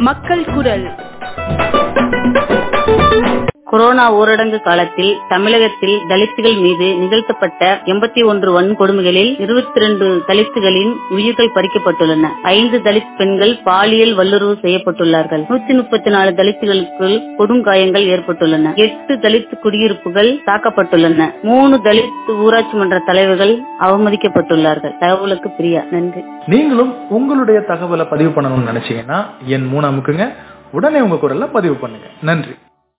மக்கள் குரல் கொரோனா ஊரடங்கு காலத்தில் தமிழகத்தில் தலித்துகள் மீது நிகழ்த்தப்பட்ட எண்பத்தி ஒன்று வன்கொடுமைகளில் இருபத்தி இரண்டு தலித்துகளின் உயிர்கள் பறிக்கப்பட்டுள்ளன ஐந்து தலித் பெண்கள் பாலியல் வல்லுறவு செய்யப்பட்டுள்ளார்கள் நூத்தி முப்பத்தி நாலு தலித்துகளுக்கு கொடுங்காயங்கள் ஏற்பட்டுள்ளன எட்டு தலித் குடியிருப்புகள் தாக்கப்பட்டுள்ளன மூணு தலித் ஊராட்சி மன்ற தலைவர்கள் அவமதிக்கப்பட்டுள்ளார்கள் தகவலுக்கு பிரியா நன்றி நீங்களும் உங்களுடைய தகவலை பதிவு பண்ணணும்னு நினைச்சீங்கன்னா என் மூணு அமுக்குங்க உடனே உங்க குரல்ல பதிவு பண்ணுங்க நன்றி